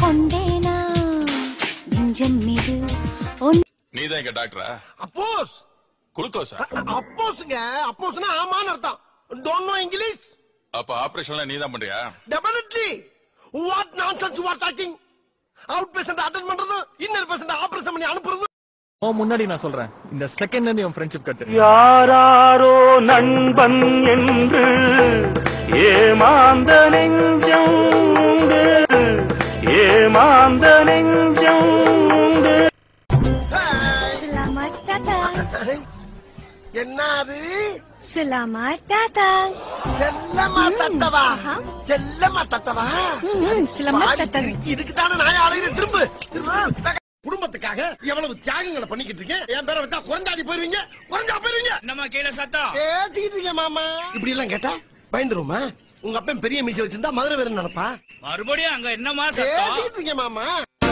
கொண்டேனா நெஞ்சம் மீது உன் நீதான் எங்க டாக்டரா அப்போஸ் குளுக்கோஸா அப்போஸ்ங்க அப்போஸ்னா ஆமான்னு அர்த்தம் டோன்ட் நோ இங்கிலீஷ் அப்ப ஆபரேஷன்லாம் நீதான் பண்றியா definitely what nonsense you are talking out patient attend பண்றது இன்னர் பேஷண்ட் ஆபரேஷன் பண்ணி அனுப்புறது உன் முன்னாடி நான் சொல்றேன் இந்த செகண்ட்ல இருந்து என் ஃப்ரெண்ட்ஷிப் கட்டு யாராரோ நண்பன் என்று ஏமாந்த நெஞ்சம் உண்டு ஏமாந்த நெஞ்சம் உண்டு Selamat datang. என்ன அது Selamat datang. செல்லமா தட்டவா ஆஹா. செல்லமா தட்டவா ம், selamat வாய் datang. திருக்கு, இதுக்கு தானே நான் அலையிறேன் திரும்ப திரும்ப. குடும்பத்துக்காக எவ்வளவு தியாகங்களை பண்ணிக்கிட்டு இருக்கேன் என் பேரை வச்சா குறைஞ்சாடி போயிருவீங்க குறைஞ்சா போயிருவீங்க நம்ம கீழே சத்தம் பேசிக்கிட்டு இருக்கேன் மாமா இப்படி எல்லாம் கேட்டா பயந்துருமா உங்க அப்பன் பெரிய மீசை வச்சிருந்தா மதுரை வேற நினைப்பா மறுபடியும் அங்க என்னமா சத்தம் பேசிக்கிட்டு இருக்கேன் மாமா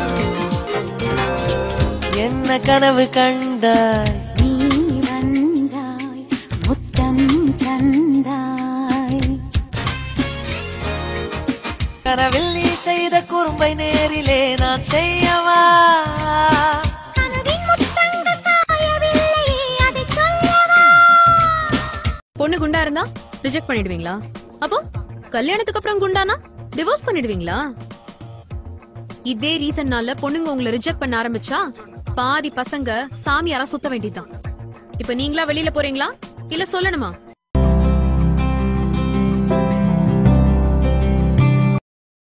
என்ன கனவு கண்டாய் நீ வந்தாய் முத்தம் தந்தாய் கனவில் நீ செய்த குறும்பை நேரிலே நான் செய்யவா கனவின் முத்தங்கள் காயவில்லை அதை சொல்லவா பொண்ணு குண்டா இருந்தா ரிஜெக்ட் பண்ணிடுவீங்களா அப்போ கல்யாணத்துக்கு அப்புறம் குண்டானா டிவோர்ஸ் பண்ணிடுவீங்களா இதே ரீசன்னால பொண்ணுங்க உங்களை ரிஜெக்ட் பண்ண ஆரம்பிச்சா பாதி பசங்க சாமியாரா சுத்த வேண்டியதுதான் இப்ப நீங்களா வெளியில போறீங்களா இல்ல சொல்லணுமா